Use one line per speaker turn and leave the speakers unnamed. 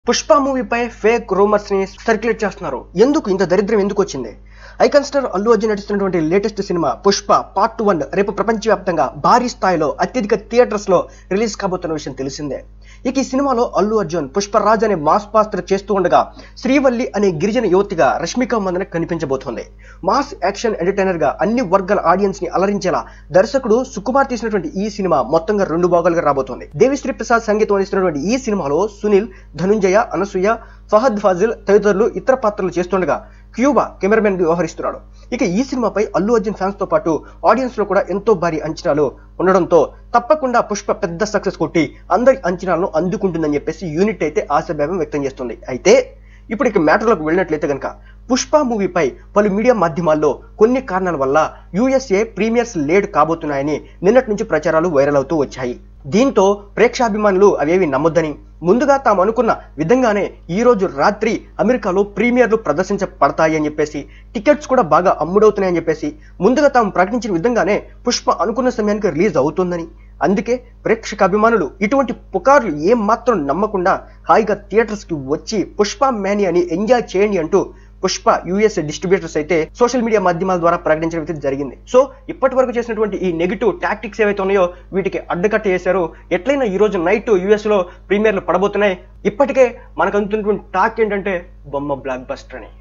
పుష్ప మూవీపై fake rumours ని circulate చేస్తున్నారు ఎందుకు ఇంత దరిద్రం ఎందుకు వచ్చింది ఐకాన్ స్టార్ అల్లు అర్జున్ నటిస్తున్నటువంటి latest cinema Pushpa part one రేపు ప్రపంచవ్యాప్తంగా భారీ స్థాయిలో అత్యధిక థియేటర్స్ లో రిలీజ్ కాబోతున్న విషయం తెలిసిందే ఇక ఈ సినిమాలో అల్లు అర్జున్ పుష్పరాజ్ అనే మాస్ పాత్ర చేస్తూ ఉండగా శ్రీవల్లి అనే గిరిజన యువతిగా రష్మిక మందన కనిపించబోతోంది మాస్ యాక్షన్ ఎంటర్టైనర్ గా అన్ని వర్గాల ఆడియన్స్ ని అలరించేలా దర్శకుడు సుకుమార్ తీసినటువంటి ఈ సినిమా మొత్తంగా రెండు భాగాలుగా రాబోతోంది దేవిశ్రీ ప్రసాద్ సంగీతం అందిస్తున్నటువంటి ఈ సినిమాలో సునీల్ ధనుంజయ అనసూయ ఫహద్ ఫాజిల్ తదితరులు ఇతర పాత్రలు చేస్తుండగా క్యూబా కెమెరామెన్ వ్యవహరిస్తున్నాడు ఇక ఈ సినిమాపై అల్లు అర్జున్ ఫ్యాన్స్ తో పాటు ఆడియన్స్ లో కూడా ఎంతో భారీ అంచనాలు ఉండడంతో తప్పకుండా పుష్ప పెద్ద సక్సెస్ కొట్టి అందరి అంచనాలను అందుకుంటుందని చెప్పేసి యూనిట్ అయితే ఆశాభావం వ్యక్తం చేస్తుంది అయితే ఇప్పుడు ఇక మ్యాటర్లోకి వెళ్ళినట్లయితే కనుక పుష్ప మూవీపై పలు మీడియా మాధ్యమాల్లో కొన్ని కారణాల వల్ల యుఎస్ఏ ప్రీమియర్స్ లేట్ కాబోతున్నాయని నిన్నటి నుంచి ప్రచారాలు వైరల్ అవుతూ వచ్చాయి దీంతో ప్రేక్షాభిమానులు అవేవి నమ్మొద్దని ముందుగా తాము అనుకున్న విధంగానే ఈ రోజు రాత్రి అమెరికాలో ప్రీమియర్లు ప్రదర్శించబడతాయి అని చెప్పేసి టికెట్స్ కూడా బాగా అమ్ముడవుతున్నాయని చెప్పేసి ముందుగా తాము ప్రకటించిన విధంగానే పుష్ప అనుకున్న సమయానికి రిలీజ్ అవుతుందని అందుకే ప్రేక్షక అభిమానులు ఇటువంటి పుకార్లు ఏం మాత్రం నమ్మకుండా హాయిగా థియేటర్స్ కి వచ్చి పుష్ప మేని అని ఎంజాయ్ చేయండి అంటూ పుష్ప యుఎస్ డిస్ట్రిబ్యూటర్స్ అయితే సోషల్ మీడియా మాధ్యమాల ద్వారా ప్రకటించడం అయితే జరిగింది సో ఇప్పటి వరకు చేసినటువంటి ఈ నెగిటివ్ టాక్టిక్స్ ఏవైతే ఉన్నాయో వీటికి అడ్డకట్ట చేశారు ఎట్లయినా ఈ రోజు నైట్ యుఎస్ లో ప్రీమియర్లు పడబోతున్నాయి ఇప్పటికే మనకు అందుతున్నటువంటి టాక్ ఏంటంటే బొమ్మ బ్లాక్ బస్టర్ అని